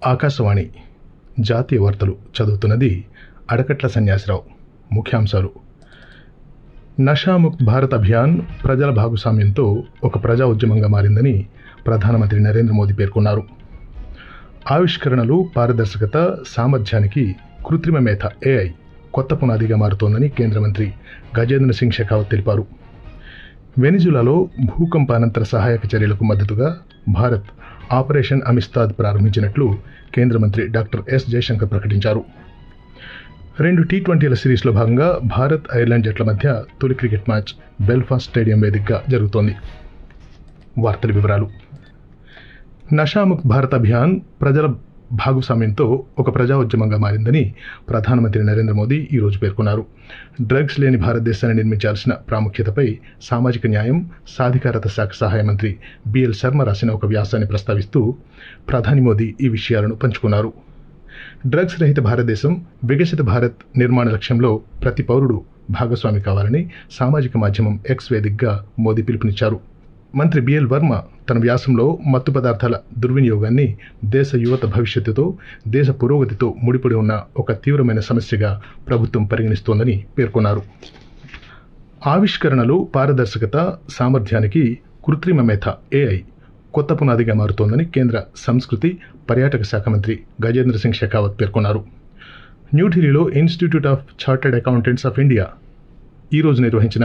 ఆకాశవాణి జాతీయ వార్తలు చదువుతున్నది అడకట్ల సన్యాసిరావు ముఖ్యాంశాలు నషాముక్త్ భారత్ అభియాన్ ప్రజల భాగస్వామ్యంతో ఒక ప్రజా ఉద్యమంగా మారిందని ప్రధానమంత్రి నరేంద్ర మోదీ పేర్కొన్నారు ఆవిష్కరణలు పారదర్శకత సామర్థ్యానికి కృత్రిమ మేధ ఏఐ కొత్త పునాదిగా మారుతోందని కేంద్ర మంత్రి గజేంద్ర సింగ్ షెకావత్ తెలిపారు వెనిజులాలో భూకంపానంతర సహాయక చర్యలకు మద్దతుగా భారత్ ఆపరేషన్ అమిస్తాద్ ప్రారంభించినట్లు కేంద్ర మంత్రి డాక్టర్ ఎస్ జయశంకర్ ప్రకటించారు రెండు టీ ట్వంటీల సిరీస్లో భాగంగా భారత్ ఐర్లాండ్ జట్ల మధ్య తొలి క్రికెట్ మ్యాచ్ బెల్ఫాస్ట్ స్టేడియం వేదికగా జరుగుతోంది వార్తల వివరాలు నషాముక్త్ భారత్ అభియాన్ ప్రజల భాగస్వామ్యంతో ఒక ప్రజా ఉద్యమంగా మారిందని ప్రధానమంత్రి నరేంద్ర మోదీ ఈరోజు పేర్కొన్నారు డ్రగ్స్ లేని భారతదేశాన్ని నిర్మించాల్సిన ప్రాముఖ్యతపై సామాజిక న్యాయం సాధికారత శాఖ సహాయ మంత్రి బిఎల్ శర్మ రాసిన ఒక వ్యాసాన్ని ప్రస్తావిస్తూ ప్రధాని మోదీ ఈ విషయాలను పంచుకున్నారు డ్రగ్స్ రహిత భారతదేశం వికసిత భారత్ నిర్మాణ లక్ష్యంలో ప్రతి పౌరుడు భాగస్వామి కావాలని సామాజిక మాధ్యమం ఎక్స్ వేదికగా మోదీ పిలుపునిచ్చారు మంత్రి బిఎల్ వర్మ తన వ్యాసంలో మత్తు పదార్థాల దుర్వినియోగాన్ని దేశ యువత భవిష్యత్తుతో దేశ పురోగతితో ముడిపడి ఉన్న ఒక తీవ్రమైన సమస్యగా ప్రభుత్వం పరిగణిస్తోందని పేర్కొన్నారు ఆవిష్కరణలు పారదర్శకత సామర్థ్యానికి కృత్రిమ మేధ ఏఐ కొత్త పునాదిగా మారుతోందని కేంద్ర సంస్కృతి పర్యాటక శాఖ మంత్రి గజేంద్ర సింగ్ షెకావత్ పేర్కొన్నారు న్యూఢిల్లీలో institute of chartered accountants of India ఈరోజు నిర్వహించిన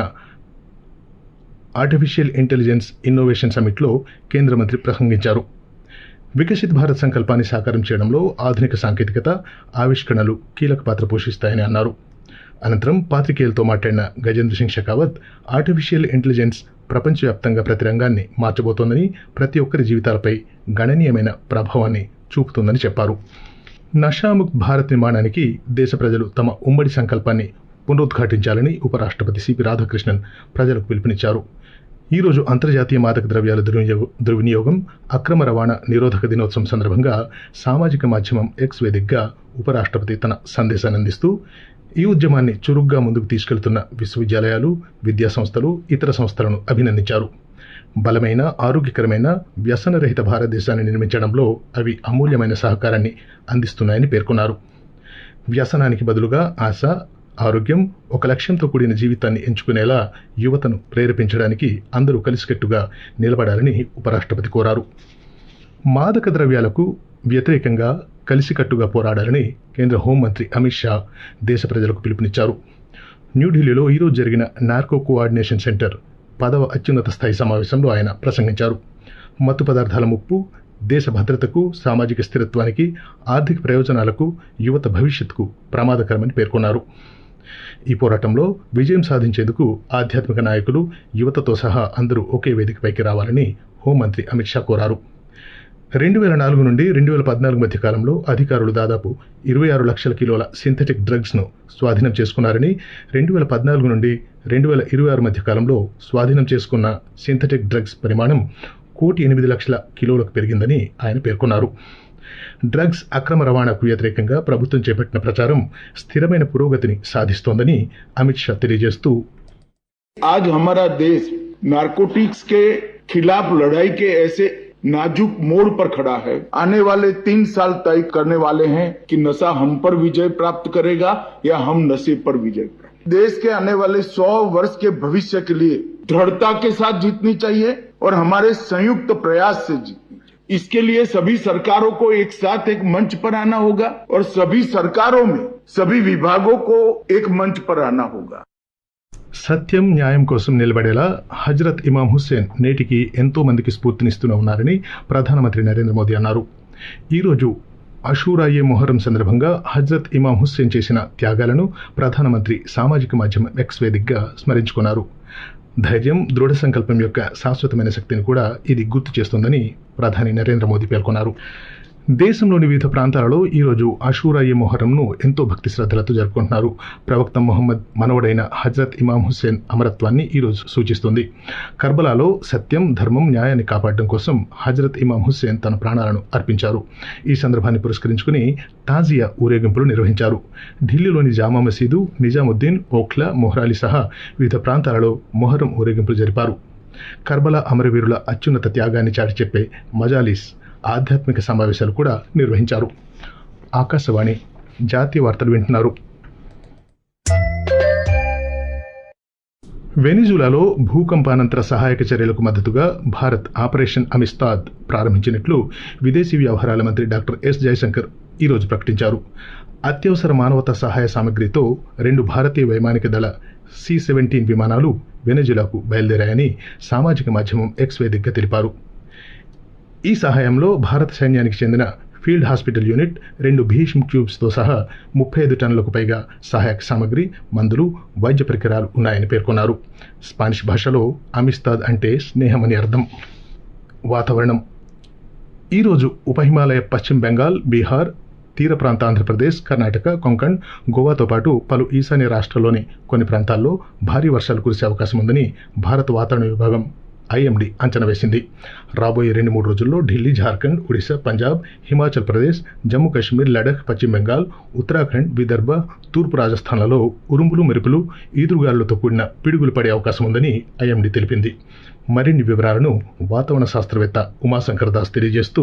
ఆర్టిఫిషియల్ ఇంటెలిజెన్స్ ఇన్నోవేషన్ సమిట్లో కేంద్ర మంత్రి ప్రసంగించారు వికసిత్ భారత్ సంకల్పాన్ని సాకారం చేయడంలో ఆధునిక సాంకేతికత ఆవిష్కరణలు కీలక పాత్ర పోషిస్తాయని అన్నారు అనంతరం పాత్రికేయులతో మాట్లాడిన గజేంద్ర సింగ్ షెకావత్ ఆర్టిఫిషియల్ ఇంటెలిజెన్స్ ప్రపంచవ్యాప్తంగా ప్రతి రంగాన్ని మార్చబోతోందని ప్రతి ఒక్కరి జీవితాలపై గణనీయమైన ప్రభావాన్ని చూపుతుందని చెప్పారు నషాముక్త్ భారత్ నిర్మాణానికి దేశ ప్రజలు తమ ఉమ్మడి సంకల్పాన్ని పునరుద్ఘాటించాలని ఉపరాష్ట్రపతి సిపి రాధాకృష్ణన్ ప్రజలకు పిలుపునిచ్చారు ఈరోజు అంతర్జాతీయ మాదక ద్రవ్యాల దుర్వినియోగ దుర్వినియోగం అక్రమ రవాణా నిరోధక దినోత్సవం సందర్భంగా సామాజిక మాధ్యమం ఎక్స్ వేదికగా ఉపరాష్ట్రపతి తన సందేశాన్ని అందిస్తూ ఈ ఉద్యమాన్ని చురుగ్గా ముందుకు తీసుకెళ్తున్న విశ్వవిద్యాలయాలు విద్యా సంస్థలు ఇతర సంస్థలను అభినందించారు బలమైన ఆరోగ్యకరమైన వ్యసనరహిత భారతదేశాన్ని నిర్మించడంలో అవి అమూల్యమైన సహకారాన్ని అందిస్తున్నాయని పేర్కొన్నారు వ్యసనానికి బదులుగా ఆశ ఆరోగ్యం ఒక లక్ష్యంతో కూడిన జీవితాన్ని ఎంచుకునేలా యువతను ప్రేరేపించడానికి అందరూ కలిసికట్టుగా నిలబడాలని ఉపరాష్ట్రపతి కోరారు మాదక ద్రవ్యాలకు వ్యతిరేకంగా కలిసికట్టుగా పోరాడాలని కేంద్ర హోంమంత్రి అమిత్ షా దేశ ప్రజలకు పిలుపునిచ్చారు న్యూఢిల్లీలో ఈరోజు జరిగిన నార్కో కోఆర్డినేషన్ సెంటర్ పదవ అత్యున్నత స్థాయి సమావేశంలో ఆయన ప్రసంగించారు మత్తు పదార్థాల ముప్పు దేశ భద్రతకు సామాజిక స్థిరత్వానికి ఆర్థిక ప్రయోజనాలకు యువత భవిష్యత్తుకు ప్రమాదకరమని పేర్కొన్నారు ఈ పోరాటంలో విజయం సాధించేందుకు ఆధ్యాత్మిక నాయకులు యువతతో సహా అందరూ ఒకే వేదికపైకి రావాలని హోంమంత్రి అమిత్ షా కోరారు రెండు వేల నాలుగు నుండి రెండు వేల పద్నాలుగు మధ్య కాలంలో అధికారులు దాదాపు ఇరవై ఆరు లక్షల కిలోల సింథటిక్ డ్రగ్స్ను స్వాధీనం చేసుకున్నారని రెండు వేల పద్నాలుగు నుండి రెండు వేల ఇరవై ఆరు మధ్య కాలంలో స్వాధీనం చేసుకున్న సింథటిక్ డ్రగ్స్ పరిమాణం కోటి ఎనిమిది లక్షల కిలోలకు పెరిగిందని ఆయన పేర్కొన్నారు డ్రగ్స్ అక్రమ రవాణాకు వ్యతిరేకంగా ప్రభుత్వం చేపట్టిన ప్రచారం స్థిరమైన పురోగతిని సాధిస్తోందని అమిత్ షా తెలియజేస్తూ आज हमारा देश नारकोटिक्स के खिलाफ लड़ाई के ऐसे नाजुक मोड़ पर खड़ा है आने वाले तीन साल तय करने वाले हैं कि नशा हम पर विजय प्राप्त करेगा या हम नशे पर विजय प्राप्त देश के आने वाले सौ वर्ष के भविष्य के लिए दृढ़ता के साथ जीतनी चाहिए और हमारे संयुक्त प्रयास से जीतनी चाहिए इसके लिए सभी सरकारों को एक साथ एक मंच पर आना होगा और सभी सरकारों में सभी विभागों को एक मंच पर आना होगा సత్యం న్యాయం కోసం నిలబడేలా హజ్రత్ ఇమాం హుస్సేన్ నేటికి ఎంతో మందికి స్ఫూర్తినిస్తూనే ఉన్నారని ప్రధానమంత్రి నరేంద్ర మోదీ అన్నారు ఈరోజు అషూరాయే మొహరం సందర్భంగా హజ్రత్ ఇమాం హుస్సేన్ చేసిన త్యాగాలను ప్రధానమంత్రి సామాజిక మాధ్యమం ఎక్స్ వేదికగా స్మరించుకున్నారు ధైర్యం దృఢ సంకల్పం యొక్క శాశ్వతమైన శక్తిని కూడా ఇది గుర్తు చేస్తుందని ప్రధాని నరేంద్ర మోదీ పేర్కొన్నారు దేశంలోని వివిధ ప్రాంతాలలో ఈరోజు అషూరాయి మొహరంను ఎంతో భక్తి శ్రద్ధలతో జరుపుకుంటున్నారు ప్రవక్త మొహమ్మద్ మనవడైన హజరత్ ఇమాం హుస్సేన్ అమరత్వాన్ని ఈరోజు సూచిస్తుంది కర్బలాలో సత్యం ధర్మం న్యాయాన్ని కాపాడడం కోసం హజరత్ ఇమాం హుస్సేన్ తన ప్రాణాలను అర్పించారు ఈ సందర్భాన్ని పురస్కరించుకుని తాజియా ఊరేగింపులు నిర్వహించారు ఢిల్లీలోని జామా మసీదు నిజాముద్దీన్ ఓఖ్లా మొహ్రాలి సహా వివిధ ప్రాంతాలలో మొహరం ఊరేగింపులు జరిపారు కర్బలా అమరవీరుల అత్యున్నత త్యాగాన్ని చాటి చెప్పే మజాలిస్ ఆధ్యాత్మిక సమావేశాలు కూడా నిర్వహించారు ఆకాశవాణి జాతీయ వార్తలు వింటున్నారు వెనిజులాలో భూకంపానంతర సహాయక చర్యలకు మద్దతుగా భారత్ ఆపరేషన్ అమిస్తాద్ ప్రారంభించినట్లు విదేశీ వ్యవహారాల మంత్రి డాక్టర్ ఎస్ జయశంకర్ ఈరోజు ప్రకటించారు అత్యవసర మానవతా సహాయ సామగ్రితో రెండు భారతీయ వైమానిక దళ సి సెవెంటీన్ విమానాలు వెనజులాకు బయలుదేరాయని సామాజిక మాధ్యమం ఎక్స్ వేదికగా తెలిపారు ఈ సహాయంలో భారత సైన్యానికి చెందిన ఫీల్డ్ హాస్పిటల్ యూనిట్ రెండు భీష్మ్ ట్యూబ్స్తో సహా ముప్పై ఐదు టన్నులకు పైగా సహాయక సామగ్రి మందులు వైద్య పరికరాలు ఉన్నాయని పేర్కొన్నారు స్పానిష్ భాషలో అమిస్తాద్ అంటే స్నేహం అని అర్థం వాతావరణం ఈరోజు ఉప హిమాలయ పశ్చిమ బెంగాల్ బీహార్ తీర ప్రాంత ఆంధ్రప్రదేశ్ కర్ణాటక కొంకణ్ గోవాతో పాటు పలు ఈశాన్య రాష్ట్రాల్లోని కొన్ని ప్రాంతాల్లో భారీ వర్షాలు కురిసే అవకాశం ఉందని భారత వాతావరణ విభాగం ఐఎండీ అంచనా వేసింది రాబోయే రెండు మూడు రోజుల్లో ఢిల్లీ జార్ఖండ్ ఒడిశా పంజాబ్ హిమాచల్ ప్రదేశ్ జమ్మూ కాశ్మీర్ లడఖ్ పశ్చిమ బెంగాల్ ఉత్తరాఖండ్ విదర్భ తూర్పు రాజస్థాన్లలో ఉరుములు మెరుపులు ఈదురుగాలులతో కూడిన పిడుగులు పడే అవకాశం ఉందని ఐఎండీ తెలిపింది మరిన్ని వివరాలను వాతావరణ శాస్త్రవేత్త ఉమాశంకర్ దాస్ తెలియజేస్తూ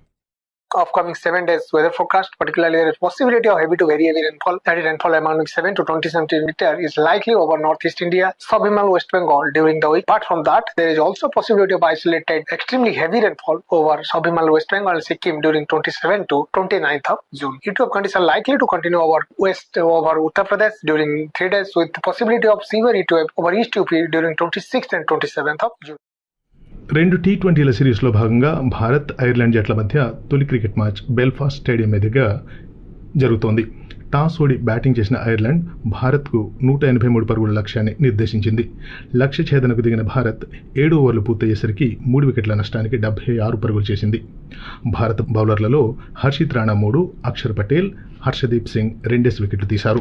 upcoming seven days weather forecast, particularly there is possibility of heavy to very heavy rainfall. That is rainfall amounting 7 to 20 centimeter is likely over northeast India, sub-Himal West Bengal during the week. Apart from that, there is also possibility of isolated extremely heavy rainfall over sub-Himal West Bengal and Sikkim during 27 to 29th of June. Heat wave conditions are likely to continue over west over Uttar Pradesh during three days with the possibility of severe heat wave over East UP during 26th and 27th of June. రెండు T ట్వంటీల సిరీస్లో భాగంగా Bharat Ireland జట్ల మధ్య తొలి cricket match Belfast stadium మీదుగా జరుగుతోంది toss ఓడి బ్యాటింగ్ చేసిన ఐర్లాండ్ భారత్కు నూట ఎనభై మూడు పరుగుల లక్ష్యాన్ని నిర్దేశించింది లక్ష్య ఛేదనకు దిగిన భారత్ ఏడు ఓవర్లు పూర్తయ్యేసరికి మూడు వికెట్ల నష్టానికి డెబ్బై ఆరు పరుగులు చేసింది భారత బౌలర్లలో హర్షిత్ రాణా మూడు అక్షర్ పటేల్ హర్షదీప్ సింగ్ రెండేసి వికెట్లు తీశారు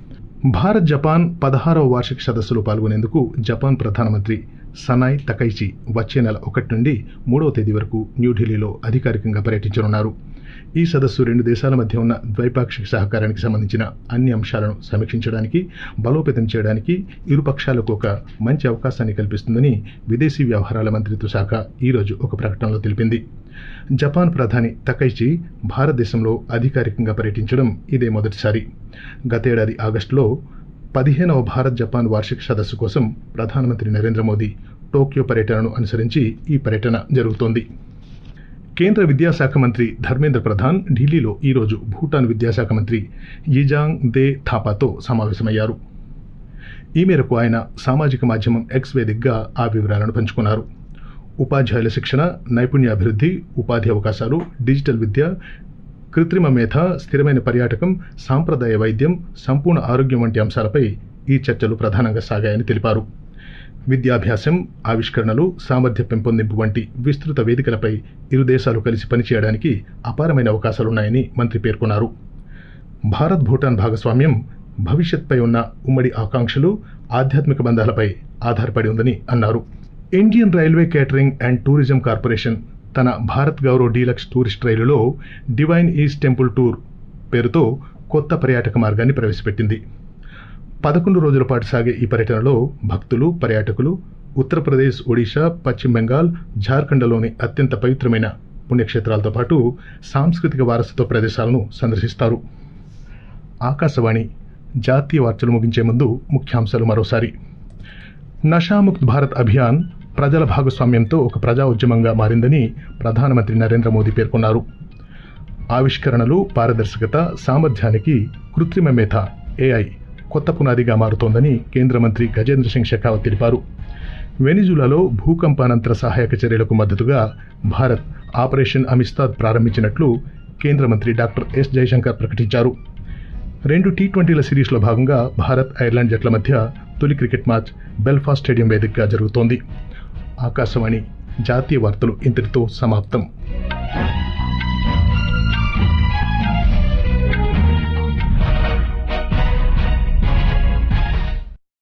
భారత్ జపాన్ పదహారవ వార్షిక సదస్సులో పాల్గొనేందుకు జపాన్ ప్రధానమంత్రి సనాయ్ తకైచి వచ్చే నెల ఒకటి నుండి మూడవ తేదీ వరకు న్యూఢిల్లీలో అధికారికంగా పర్యటించనున్నారు ఈ సదస్సు రెండు దేశాల మధ్య ఉన్న ద్వైపాక్షిక సహకారానికి సంబంధించిన అన్ని అంశాలను సమీక్షించడానికి బలోపేతం చేయడానికి ఇరు పక్షాలకు ఒక మంచి అవకాశాన్ని కల్పిస్తుందని విదేశీ వ్యవహారాల మంత్రిత్వ శాఖ ఈరోజు ఒక ప్రకటనలో తెలిపింది జపాన్ ప్రధాని తకైచి భారతదేశంలో అధికారికంగా పర్యటించడం ఇదే మొదటిసారి గతేడాది ఆగస్టులో పదిహేనవ భారత్ జపాన్ వార్షిక సదస్సు కోసం ప్రధానమంత్రి నరేంద్ర మోదీ టోక్యో పర్యటనను అనుసరించి ఈ పర్యటన జరుగుతోంది కేంద్ర విద్యాశాఖ మంత్రి ధర్మేంద్ర ప్రధాన్ ఢిల్లీలో ఈరోజు భూటాన్ విద్యాశాఖ మంత్రి yiజాంగ్ దే థాపాతో సమావేశమయ్యారు ఈ మేరకు ఆయన సామాజిక మాధ్యమం ఎక్స్ వేదికగా ఆ వివరాలను పంచుకున్నారు ఉపాధ్యాయుల శిక్షణ నైపుణ్యాభివృద్ధి ఉపాధి అవకాశాలు డిజిటల్ విద్య కృత్రిమ మేధ స్థిరమైన పర్యాటకం సాంప్రదాయ వైద్యం సంపూర్ణ ఆరోగ్యం వంటి అంశాలపై ఈ చర్చలు ప్రధానంగా సాగాయని తెలిపారు విద్యాభ్యాసం ఆవిష్కరణలు సామర్థ్య పెంపొందింపు వంటి విస్తృత వేదికలపై ఇరు దేశాలు కలిసి పనిచేయడానికి అపారమైన అవకాశాలున్నాయని మంత్రి పేర్కొన్నారు భారత్ భూటాన్ భాగస్వామ్యం భవిష్యత్పై ఉన్న ఉమ్మడి ఆకాంక్షలు ఆధ్యాత్మిక బంధాలపై ఆధారపడి ఉందని అన్నారు Indian railway catering and tourism corporation తన భారత్ గౌరవ్ డీలక్స్ టూరిస్ట్ రైలులో డివైన్ ఈస్ట్ టెంపుల్ టూర్ పేరుతో కొత్త పర్యాటక మార్గాన్ని ప్రవేశపెట్టింది పదకొండు రోజుల పాటు సాగే ఈ పర్యటనలో భక్తులు పర్యాటకులు ఉత్తరప్రదేశ్ ఒడిశా పశ్చిమ బెంగాల్ జార్ఖండ్లోని అత్యంత పవిత్రమైన పుణ్యక్షేత్రాలతో పాటు సాంస్కృతిక వారసత్వ ప్రదేశాలను సందర్శిస్తారు ఆకాశవాణి జాతీయ వార్తలు ముగించే ముందు ముఖ్యాంశాలు మరోసారి నషాముక్త్ భారత్ అభియాన్ ప్రజల భాగస్వామ్యంతో ఒక ప్రజా ఉద్యమంగా మారిందని ప్రధానమంత్రి నరేంద్ర మోదీ పేర్కొన్నారు ఆవిష్కరణలు పారదర్శకత సామర్థ్యానికి కృత్రిమ మేధ ఏఐ కొత్త పునాదిగా మారుతోందని కేంద్ర మంత్రి గజేంద్ర సింగ్ షెకావత్ తెలిపారు వెనిజులాలో భూకంపానంతర సహాయక చర్యలకు మద్దతుగా భారత్ ఆపరేషన్ అమిస్తాద్ ప్రారంభించినట్లు కేంద్ర మంత్రి డాక్టర్ ఎస్ జయశంకర్ ప్రకటించారు రెండు టీ ట్వంటీల సిరీస్లో భాగంగా భారత్ ఐర్లాండ్ జట్ల మధ్య తొలి క్రికెట్ మ్యాచ్ బెల్ఫాస్ట్ స్టేడియం వేదికగా జరుగుతోంది ఆకాశవాణి జాతీయ వార్తలు ఇంతటితో సమాప్తం